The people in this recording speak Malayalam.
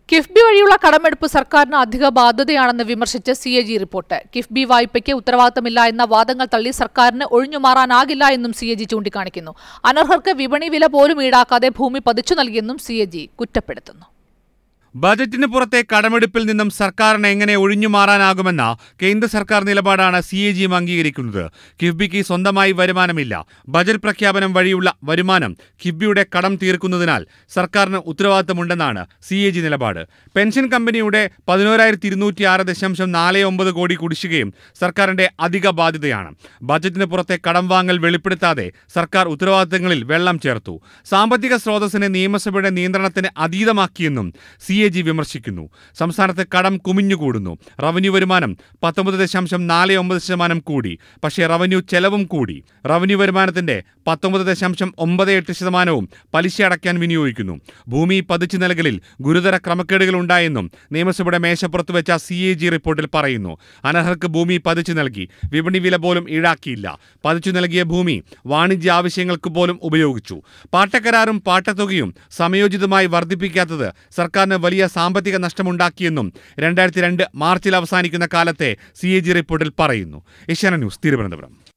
കിഫ്ബി വഴിയുള്ള കടമെടുപ്പ് സർക്കാരിന് അധിക ബാധ്യതയാണെന്ന് വിമർശിച്ച് C A G report KIIFB വായ്പയ്ക്ക് ഉത്തരവാദിത്തമില്ല എന്ന വാദങ്ങൾ തള്ളി സർക്കാരിന് ഒഴിഞ്ഞുമാറാനാകില്ല എന്നും സി എ ജി ചൂണ്ടിക്കാണിക്കുന്നു അനർഹർക്ക് വിപണി വില പോലും ഈടാക്കാതെ ഭൂമി പതിച്ചു നൽകിയെന്നും സി എ ജി കുറ്റപ്പെടുത്തുന്നു ബജറ്റിന് പുറത്തെ കടമെടുപ്പിൽ നിന്നും സർക്കാരിന് എങ്ങനെ ഒഴിഞ്ഞു മാറാനാകുമെന്ന കേന്ദ്ര സർക്കാർ നിലപാടാണ് സി എ ജിയും അംഗീകരിക്കുന്നത് കിഫ്ബിക്ക് സ്വന്തമായി വരുമാനമില്ല ബജറ്റ് പ്രഖ്യാപനം വഴിയുള്ള വരുമാനം കിഫ്ബിയുടെ കടം തീർക്കുന്നതിനാൽ സർക്കാരിന് ഉത്തരവാദിത്തമുണ്ടെന്നാണ് സി എ ജി നിലപാട് പെൻഷൻ കമ്പനിയുടെ പതിനോരായിരത്തി ഇരുന്നൂറ്റി ആറ് ദശാംശം നാല് ഒമ്പത് കോടി കുടിശ്ശികയും സർക്കാരിന്റെ അധിക ബാധ്യതയാണ് ബജറ്റിന് പുറത്തെ കടം വാങ്ങൽ വെളിപ്പെടുത്താതെ സർക്കാർ ഉത്തരവാദിത്തങ്ങളിൽ വെള്ളം ചേർത്തു സാമ്പത്തിക സ്രോതസ്സിനെ നിയമസഭയുടെ നിയന്ത്രണത്തിന് അതീതമാക്കിയെന്നും സി എ ജി വിമർശിക്കുന്നു സംസ്ഥാനത്ത് കടം കുമിഞ്ഞുകൂടുന്നു റവന്യൂ വരുമാനം പത്തൊമ്പത് ദശാംശം നാല് ഒമ്പത് ശതമാനം കൂടി പക്ഷേ റവന്യൂ ചെലവും കൂടി റവന്യൂ വരുമാനത്തിന്റെ പത്തൊമ്പത് ദശാംശം ഒമ്പത് എട്ട് ശതമാനവും പലിശ അടയ്ക്കാൻ വിനിയോഗിക്കുന്നു ഭൂമി പതിച്ചു നൽകലിൽ ഗുരുതര ക്രമക്കേടുകൾ ഉണ്ടായെന്നും നിയമസഭയുടെ മേശപ്പുറത്ത് വെച്ച സി എ ജി റിപ്പോർട്ടിൽ പറയുന്നു അനർഹർക്ക് ഭൂമി പതിച്ചു നൽകി വിപണി വില പോലും ഈടാക്കിയില്ല പതിച്ചു നൽകിയ ഭൂമി വാണിജ്യ ആവശ്യങ്ങൾക്ക് പോലും ഉപയോഗിച്ചു പാട്ടക്കരാറും പാട്ടത്തുകയും സമയോചിതമായി വർദ്ധിപ്പിക്കാത്തത് സർക്കാരിന് വലിയ സാമ്പത്തിക നഷ്ടമുണ്ടാക്കിയെന്നും രണ്ടായിരത്തി രണ്ട് മാർച്ചിൽ അവസാനിക്കുന്ന കാലത്തെ സി എ ജി റിപ്പോർട്ടിൽ പറയുന്നു ഏഷ്യാന ന്യൂസ് തിരുവനന്തപുരം